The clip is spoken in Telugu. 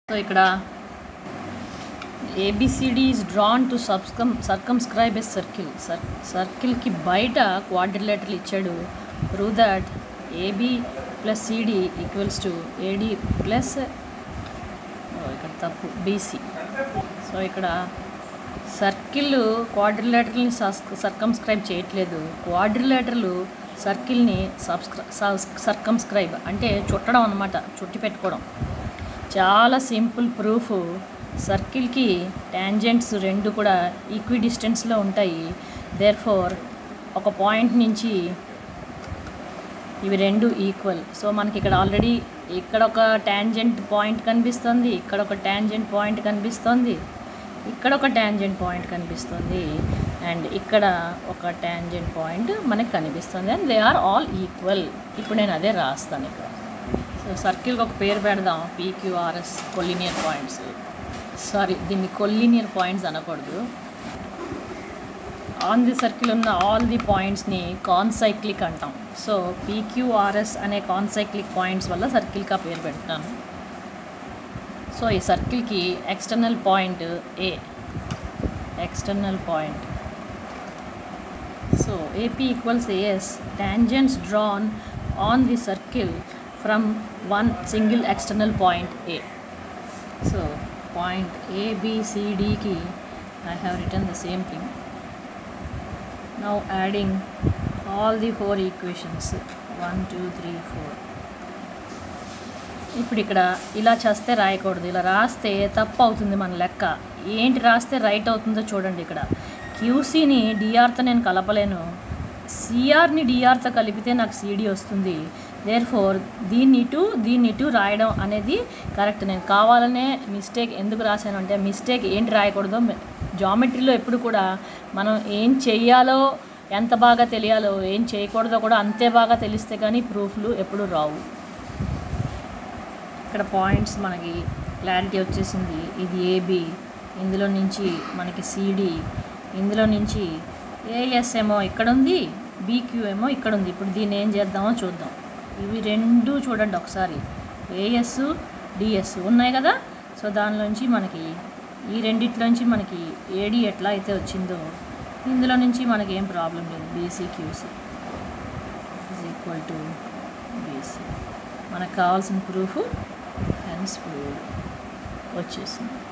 సో ఇక్కడ ఏబిసిడి ఈజ్ డ్రాన్ టు సబ్స్కమ్ సర్కమ్స్క్రైబ్ ఎ సర్కిల్ సర్ సర్కిల్కి బయట క్వాడ్రిలేటర్లు ఇచ్చాడు prove that AB plus CD equals to AD plus ఇక్కడ తప్పు బీసీ సో ఇక్కడ సర్కిల్ క్వాడ్రిలేటర్ని సర్కమ్స్క్రైబ్ చేయట్లేదు క్వాడ్రిలేటర్లు సర్కిల్ని సబ్స్క్రై సర్కమ్స్క్రైబ్ అంటే చుట్టడం అనమాట చుట్టి పెట్టుకోవడం చాలా సింపుల్ ప్రూఫ్ సర్కిల్కి ట్యాంజెంట్స్ రెండు కూడా ఈక్వి డిస్టెన్స్లో ఉంటాయి దేర్ ఫోర్ ఒక పాయింట్ నుంచి ఇవి రెండు ఈక్వల్ సో మనకి ఇక్కడ ఆల్రెడీ ఇక్కడ ఒక ట్యాంజెంట్ పాయింట్ కనిపిస్తుంది ఇక్కడ ఒక ట్యాంజెంట్ పాయింట్ కనిపిస్తుంది ఇక్కడ ఒక ట్యాంజెంట్ పాయింట్ కనిపిస్తుంది అండ్ ఇక్కడ ఒక ట్యాంజెంట్ పాయింట్ మనకి కనిపిస్తుంది and they are all equal ఇప్పుడు నేను అదే రాస్తాను ఇక్కడ సో సర్కిల్కి ఒక పేరు పెడదాం పీక్యూఆర్ఎస్ కొల్లినియర్ పాయింట్స్ సారీ దీన్ని కొల్లినియర్ పాయింట్స్ అనకూడదు ఆన్ ది సర్కిల్ ఉన్న ఆల్ ది పాయింట్స్ని కాన్సైక్లిక్ అంటాం సో పీక్యూఆర్ఎస్ అనే కాన్సైక్లిక్ పాయింట్స్ వల్ల సర్కిల్కి ఆ పేరు పెడతాను సో ఈ సర్కిల్కి external point A external point so AP equals AS tangents drawn on the circle from one single external point A so point ఏబిసిడికి I have return the same thing now adding all the four equations 1 2 3 4 ఇప్పుడు ఇక్కడ ఇలా చేస్తే రాయకూడదు ఇలా రాస్తే తప్పు అవుతుంది మన లెక్క ఏంటి రాస్తే రైట్ అవుతుందో చూడండి ఇక్కడ క్యూసీని డిఆర్తో నేను కలపలేను సిఆర్ని డిఆర్తో కలిపితే నాకు సిడి వస్తుంది దేర్ ఫోర్ దీన్ని ఇటు దీన్ని ఇటు రాయడం అనేది కరెక్ట్ నేను కావాలనే మిస్టేక్ ఎందుకు రాశాను అంటే మిస్టేక్ ఏంటి రాయకూడదో జామెట్రీలో ఎప్పుడు కూడా మనం ఏం చెయ్యాలో ఎంత బాగా తెలియాలో ఏం చేయకూడదో కూడా అంతే బాగా తెలిస్తే కానీ ప్రూఫ్లు ఎప్పుడు రావు ఇక్కడ పాయింట్స్ మనకి క్లారిటీ వచ్చేసింది ఇది ఏబి ఇందులో నుంచి మనకి సిడి ఇందులో నుంచి ఏఎస్ ఏమో ఇక్కడ ఉంది బీక్యూ ఏమో ఇక్కడ ఉంది ఇప్పుడు దీన్ని ఏం చేద్దామో చూద్దాం ఇవి రెండు చూడండి ఒకసారి ఏఎస్ డిఎస్ ఉన్నాయి కదా సో దానిలోంచి మనకి ఈ రెండిట్లోంచి మనకి ఏడి ఎట్లా అయితే వచ్చిందో ఇందులో నుంచి మనకి ఏం ప్రాబ్లం లేదు BC QC is equal to BC మనకు కావాల్సిన ప్రూఫ్ హెన్స్ ప్రూవ్ వచ్చేసింది